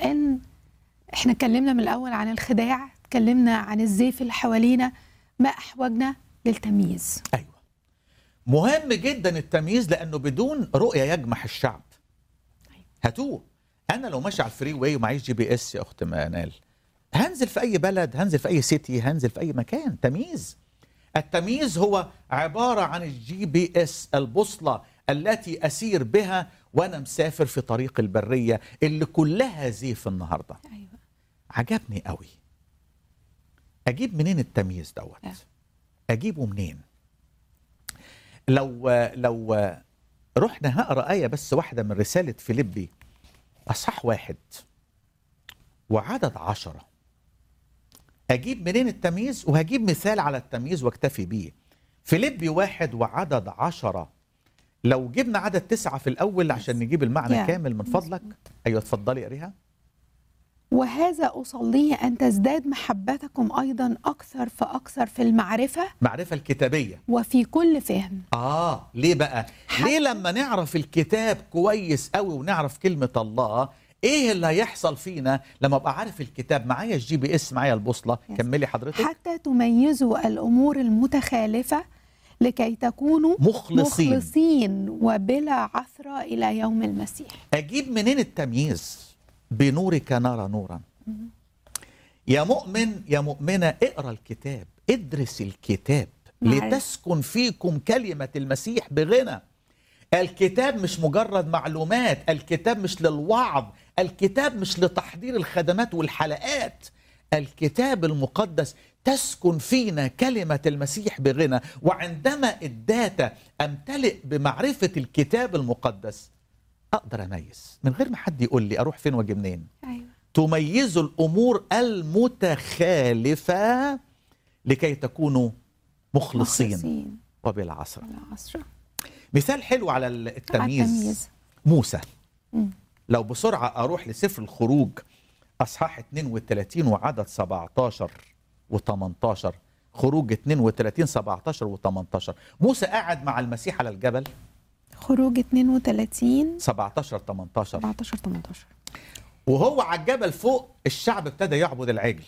ان احنا اتكلمنا من الاول عن الخداع اتكلمنا عن الزيف اللي حوالينا ما احوجنا للتمييز ايوه مهم جدا التمييز لانه بدون رؤيه يجمح الشعب هاتوه انا لو ماشي على الفري واي ومعيش جي بي اس يا اخت منال هنزل في اي بلد هنزل في اي سيتي هنزل في اي مكان تمييز التمييز هو عباره عن الجي بي اس البوصله التي اسير بها وانا مسافر في طريق البريه اللي كلها زيف النهارده ايوه عجبني قوي اجيب منين التمييز آه. دوت اجيبه منين لو لو رحنا هقرا ايه بس واحده من رساله فيليبي اصحاح واحد وعدد عشرة اجيب منين التمييز وهجيب مثال على التمييز واكتفي بيه فيليبي واحد وعدد عشرة لو جبنا عدد تسعة في الأول عشان نجيب المعنى يا. كامل من فضلك أيوة اتفضلي قريها وهذا اصليه ان تزداد محبتكم ايضا اكثر فاكثر في المعرفه معرفة الكتابية وفي كل فهم آه ليه بقى؟ ليه لما نعرف الكتاب كويس قوي ونعرف كلمة الله إيه اللي هيحصل فينا لما أبقى عارف الكتاب معايا الجي بي إس معايا البوصلة يس. كملي حضرتك حتى تميزوا الامور المتخالفه لكي تكونوا مخلصين. مخلصين وبلا عثره الى يوم المسيح أجيب منين التمييز؟ بنورك نرى نورا يا مؤمن يا مؤمنة اقرأ الكتاب ادرس الكتاب معرفة. لتسكن فيكم كلمة المسيح بغنى الكتاب مش مجرد معلومات الكتاب مش للوعظ الكتاب مش لتحضير الخدمات والحلقات الكتاب المقدس تسكن فينا كلمة المسيح بغنى وعندما الداتا أمتلئ بمعرفة الكتاب المقدس أقدر أميز من غير ما حد يقول لي أروح فين وأجي منين ايوه تميز الامور المتخالفه لكي تكونوا مخلصين, مخلصين وبلا عصر ولا عثره مثال حلو على على التمييز التمييز موسى مم. لو بسرعه اروح لسفر الخروج اصحاح 32 وعدد 17 و18 خروج 32 17 و18 موسى قاعد مع المسيح على الجبل خروج 32 17 18 14 18 وهو على الجبل فوق الشعب ابتدى يعبد العجل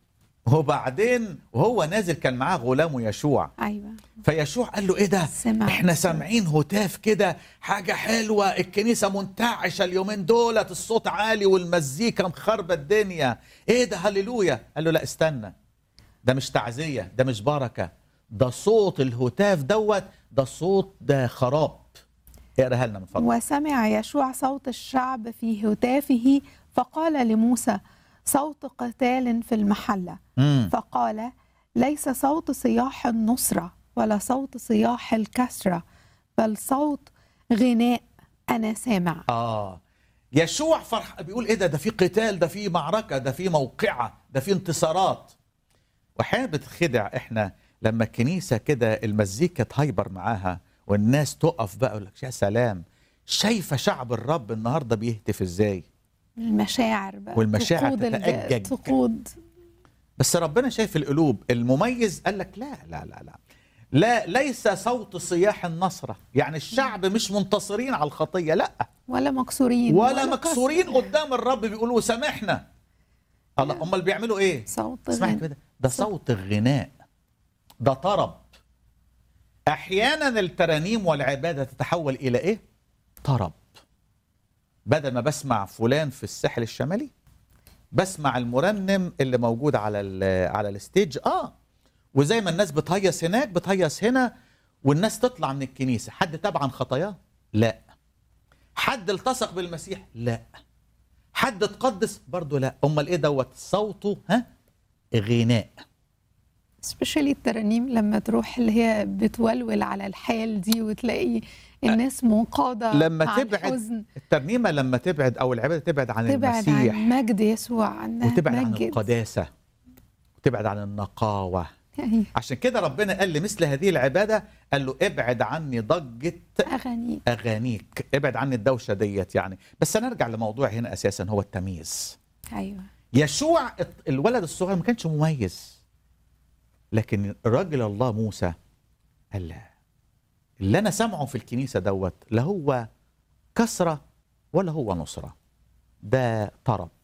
وبعدين وهو نازل كان معاه غلامه يشوع ايوه فيشوع قال له ايه ده سمع. احنا سامعين هتاف كده حاجه حلوه الكنيسه منتعشه اليومين دولت الصوت عالي والمزيكا مخربه الدنيا ايه ده هللويا قال له لا استنى ده مش تعزيه ده مش بركه ده صوت الهتاف دوت ده صوت ده خراب اقراها لنا من فضلك وسمع يشوع صوت الشعب في هتافه فقال لموسى صوت قتال في المحله مم. فقال ليس صوت صياح النصره ولا صوت صياح الكسره بل صوت غناء انا سامع اه يشوع فرح بيقول ايه ده ده في قتال ده في معركه ده في موقعه ده في انتصارات واحيانا بتخدع احنا لما الكنيسه كده المزيكا تهيبر معاها والناس تقف بقى يقول لك يا سلام شايفه شعب الرب النهارده بيهتف ازاي المشاعر بقى والمشاعر تقود الج- تتأجج. تقود بس ربنا شايف القلوب المميز قال لك لا لا لا لا لا ليس صوت صياح النصرة يعني الشعب مش منتصرين على الخطية لا ولا مكسورين ولا كسر. مكسورين قدام الرب بيقولوا سامحنا الله امال بيعملوا ايه صوت اسمعي غناء كده ده صوت الغناء ده طرب احيانا الترانيم والعباده تتحول الى ايه طرب بدل ما بسمع فلان في الساحل الشمالي بسمع المرنم اللي موجود على ال على الستيج اه وزي ما الناس بتهيص هناك بتهيص هنا والناس تطلع من الكنيسه حد تاب عن خطاياه لا حد التصق بالمسيح لا حد اتقدس برضه لا امال ايه دوت صوته ها غناء سبيشالي الترانيم لما تروح اللي هي بتولول على الحال دي وتلاقي الناس منقادة لما عن تبعد حزن الترنيمه لما تبعد او العباده تبعد عن تبعد المسيح عن مجد يسوع عنها وتبعد عن مجد. القداسه وتبعد عن النقاوه يعني عشان كده ربنا قال لمثل هذه العباده قال له ابعد عني ضجه أغاني اغانيك ابعد عني الدوشه ديت يعني بس هنرجع لموضوع هنا اساسا هو التمييز أيوه يشوع الولد الصغير ما كانش مميز لكن الراجل الله موسى قال لا اللي انا سامعه في الكنيسه دوت لا هو كسره ولا هو نصره ده طرب